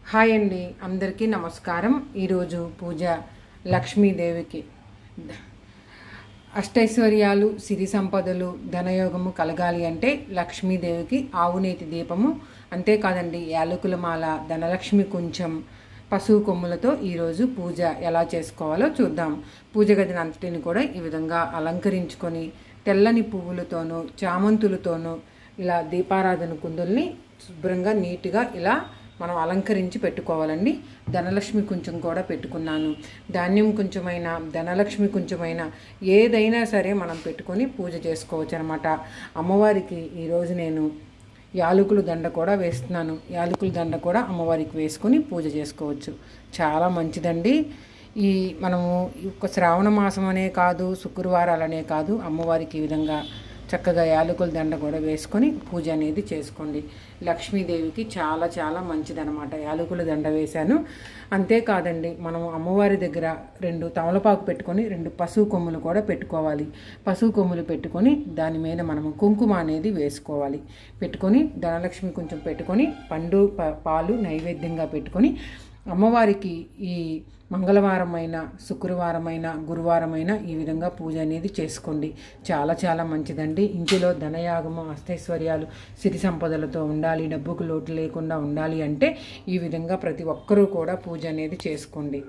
hi అండి అందరికీ నమస్కారం ఈరోజు పూజ లక్ష్మీదేవికి అష్టైశ్వర్యాలు సిరి సంపదలు ధనయోగము కలగాలి అంటే లక్ష్మీదేవికి ఆవునేతి దీపము అంతేకాదండి యాలకుల మాల ధనలక్ష్మి కొంచెం పశువు కొమ్ములతో ఈరోజు పూజ ఎలా చేసుకోవాలో చూద్దాం పూజ గదిని అంతటిని కూడా ఈ విధంగా అలంకరించుకొని తెల్లని పువ్వులతోనూ చామంతులతోనూ ఇలా దీపారాధన కుందుల్ని శుభ్రంగా నీట్గా ఇలా మనం అలంకరించి పెట్టుకోవాలండి ధనలక్ష్మి కొంచెం కూడా పెట్టుకున్నాను ధాన్యం కొంచెమైన ధనలక్ష్మి కొంచెమైన ఏదైనా సరే మనం పెట్టుకొని పూజ చేసుకోవచ్చు అనమాట అమ్మవారికి ఈరోజు నేను యాలకుల దండ కూడా వేస్తున్నాను యాలకుల దండ కూడా అమ్మవారికి వేసుకొని పూజ చేసుకోవచ్చు చాలా మంచిదండి ఈ మనము ఈ యొక్క శ్రావణ మాసం అనే కాదు శుక్రవారాలనే కాదు అమ్మవారికి ఈ విధంగా చక్కగా యాలకుల దండ కూడా వేసుకొని పూజ అనేది చేసుకోండి లక్ష్మీదేవికి చాలా చాలా మంచిదనమాట యాలకుల దండ వేశాను అంతేకాదండి మనం అమ్మవారి దగ్గర రెండు తమలపాకు పెట్టుకొని రెండు పశువు కొమ్ములు కూడా పెట్టుకోవాలి పశువు కొమ్ములు పెట్టుకొని దాని మీద మనము కుంకుమ అనేది వేసుకోవాలి పెట్టుకొని ధనలక్ష్మి కొంచెం పెట్టుకొని పండు ప- పాలు నైవేద్యంగా పెట్టుకొని అమ్మవారికి ఈ మంగళవారమైన శుక్రవారమైన గురువారమైన ఈ విధంగా పూజ అనేది చేసుకోండి చాలా చాలా మంచిదండి ఇంటిలో ధనయాగము అష్టైశ్వర్యాలు సిరి సంపదలతో ఉండాలి డబ్బుకు లోటు లేకుండా ఉండాలి అంటే ఈ విధంగా ప్రతి ఒక్కరూ కూడా పూజ అనేది చేసుకోండి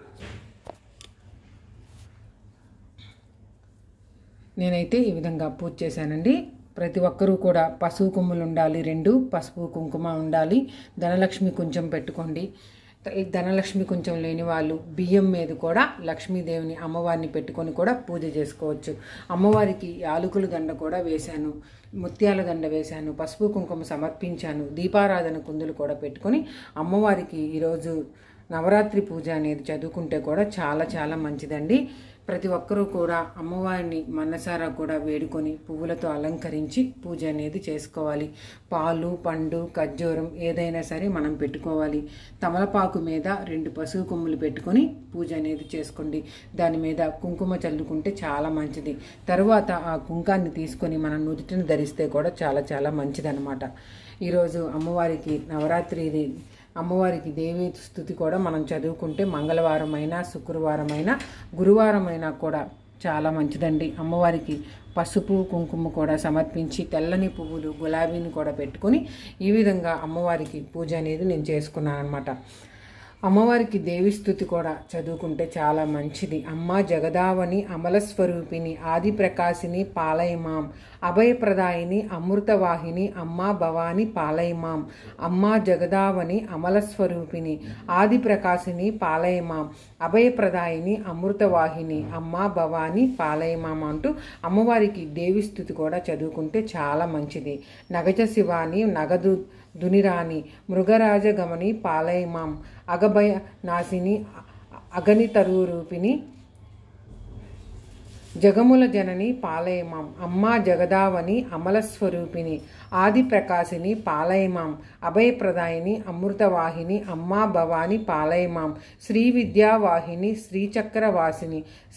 నేనైతే ఈ విధంగా పూజ చేశానండి ప్రతి ఒక్కరూ కూడా పసుపు కొమ్ములు ఉండాలి రెండు పసుపు కుంకుమ ఉండాలి ధనలక్ష్మి కొంచెం పెట్టుకోండి ఈ ధనలక్ష్మి కొంచెం లేని వాళ్ళు బియ్యం మీద కూడా లక్ష్మీదేవిని అమ్మవారిని పెట్టుకొని కూడా పూజ చేసుకోవచ్చు అమ్మవారికి యాలకుల దండ కూడా వేశాను ముత్యాల దండ వేశాను పసుపు కుంకుమ సమర్పించాను దీపారాధన కుందులు కూడా పెట్టుకొని అమ్మవారికి ఈరోజు నవరాత్రి పూజ అనేది చదువుకుంటే కూడా చాలా చాలా మంచిదండి ప్రతి ఒక్కరూ కూడా అమ్మవారిని మనసారా కూడా వేడుకొని పువ్వులతో అలంకరించి పూజ అనేది చేసుకోవాలి పాలు పండు ఖర్జూరం ఏదైనా సరే మనం పెట్టుకోవాలి తమలపాకు మీద రెండు పసుపు కొమ్ములు పెట్టుకొని పూజ అనేది చేసుకోండి దాని మీద కుంకుమ చల్లుకుంటే చాలా మంచిది తరువాత ఆ కుంకాన్ని తీసుకొని మనం నుదుటిని ధరిస్తే కూడా చాలా చాలా మంచిదన్నమాట ఈరోజు అమ్మవారికి నవరాత్రి ఇది అమ్మవారికి దేవి స్థుతి కూడా మనం చదువుకుంటే మంగళవారం అయినా శుక్రవారం అయినా గురువారం అయినా కూడా చాలా మంచిదండి అమ్మవారికి పసుపు కుంకుమ కూడా సమర్పించి తెల్లని పువ్వులు గులాబీని కూడా పెట్టుకొని ఈ విధంగా అమ్మవారికి పూజ అనేది నేను చేసుకున్నాను అనమాట అమ్మవారికి దేవి స్థుతి కూడా చదువుకుంటే చాలా మంచిది అమ్మ జగదావని అమలస్వరూపిణి ఆది ప్రకాశిని పాలయమాం అభయప్రదాయిని అమృతవాహిని అమ్మా భవాని పాలయమాం అమ్మా జగదావని అమలస్వరూపిణి ఆది ప్రకాశిని పాలయమాం అభయప్రదాయిని అమృతవాహిని అమ్మా భవాని పాలయమాం అంటూ అమ్మవారికి దేవి స్థుతి కూడా చదువుకుంటే చాలా మంచిది నగజ శివాని నగదు దునిరాని మృగరాజగమని పాలయమాం అగభయ నాశిని అగనితరూరూపిణి జగముల జనని పాలయమాం అమ్మా జగదావని అమలస్వరూపిణి ఆది ప్రకాశిని పాలయమాం అభయప్రదాయిని అమృతవాహిని అమ్మా భవాని పాలయమాం శ్రీ విద్యావాహిని శ్రీచక్రవాసిని